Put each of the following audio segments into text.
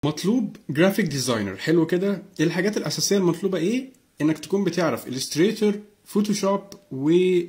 مطلوب جرافيك ديزاينر حلو كده الحاجات الاساسيه المطلوبه ايه انك تكون بتعرف الستريتور فوتوشوب و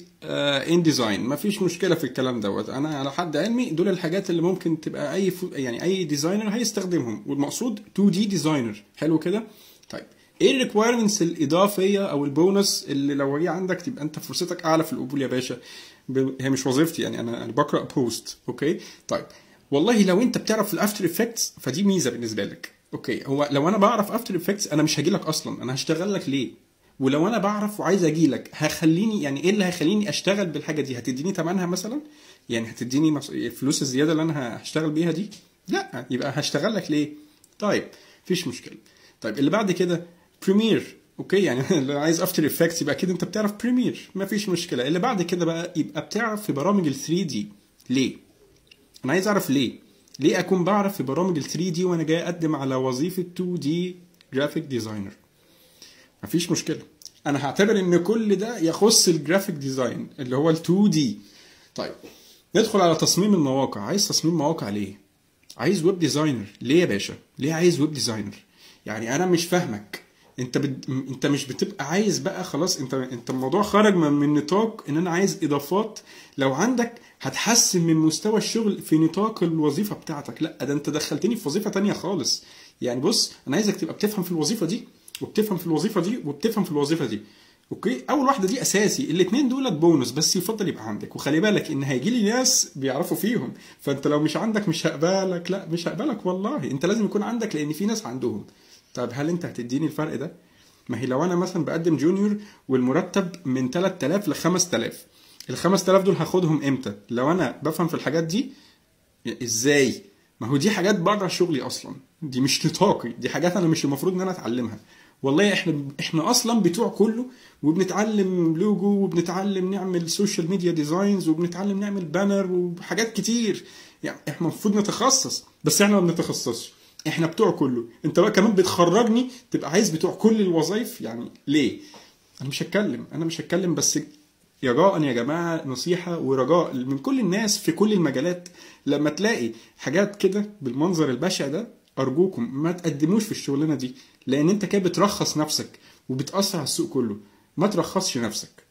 ان ديزاين مفيش مشكله في الكلام دوت انا على حد علمي دول الحاجات اللي ممكن تبقى اي فو... يعني اي ديزاينر هيستخدمهم والمقصود 2 دي ديزاينر حلو كده طيب ايه الريكويرمنتس الاضافيه او البونص اللي لو هي عندك تبقى انت فرصتك اعلى في القبول يا باشا ب... هي مش وظيفتي يعني انا انا بقرا بوست اوكي طيب والله لو انت بتعرف الافتر افكتس فدي ميزه بالنسبه لك اوكي هو لو انا بعرف افتر افكتس انا مش هاجي لك اصلا انا هشتغل لك ليه ولو انا بعرف وعايز اجي لك هخليني يعني ايه اللي هيخليني اشتغل بالحاجه دي هتديني ثمنها مثلا يعني هتديني مص- الفلوس الزياده اللي انا هشتغل بيها دي لا يبقى هشتغل لك ليه طيب مفيش مشكله طيب اللي بعد كده بريمير اوكي يعني اللي عايز افتر افكتس يبقى كده انت بتعرف بريمير مفيش مشكله اللي بعد كده بقى يبقى بتعرف في برامج ال 3 دي ليه انا عايز اعرف ليه ليه اكون بعرف في برامج ال 3 دي وانا جاي اقدم على وظيفه 2 دي جرافيك ديزاينر مفيش مشكله انا هعتبر ان كل ده يخص الجرافيك ديزاين اللي هو ال 2 دي طيب ندخل على تصميم المواقع عايز تصميم مواقع ليه عايز ويب ديزاينر ليه يا باشا ليه عايز ويب ديزاينر يعني انا مش فاهمك انت بد... انت مش بتبقى عايز بقى خلاص انت انت الموضوع خرج من, من نطاق ان انا عايز اضافات لو عندك هتحسن من مستوى الشغل في نطاق الوظيفه بتاعتك لا ده انت دخلتني في وظيفه تانية خالص يعني بص انا عايزك تبقى بتفهم في الوظيفه دي وبتفهم في الوظيفه دي وبتفهم في الوظيفه دي اوكي اول واحده دي اساسي الاثنين دولت بونص بس يفضل يبقى عندك وخلي بالك ان هيجي لي ناس بيعرفوا فيهم فانت لو مش عندك مش هقبلك لا مش هقبلك والله انت لازم يكون عندك لان في ناس عندهم طب هل انت هتديني الفرق ده ما هي لو انا مثلا بقدم جونيور والمرتب من 3000 ل 5000 ال 5000 دول هاخدهم امتى لو انا بفهم في الحاجات دي ازاي ما هو دي حاجات بره شغلي اصلا دي مش نطاقي دي حاجات انا مش المفروض ان انا اتعلمها والله احنا احنا اصلا بتوع كله وبنتعلم لوجو وبنتعلم نعمل سوشيال ميديا ديزاينز وبنتعلم نعمل بانر وحاجات كتير يعني احنا المفروض نتخصص بس احنا ما بنتخصصش احنا بتوع كله انت بقى كمان بتخرجني تبقى عايز بتوع كل الوظائف يعني ليه انا مش هتكلم انا مش هتكلم بس رجاء يا جماعه نصيحه ورجاء من كل الناس في كل المجالات لما تلاقي حاجات كده بالمنظر البشع ده ارجوكم ما تقدموش في الشغلانه دي لان انت كده بترخص نفسك وبتاثر على السوق كله ما ترخصش نفسك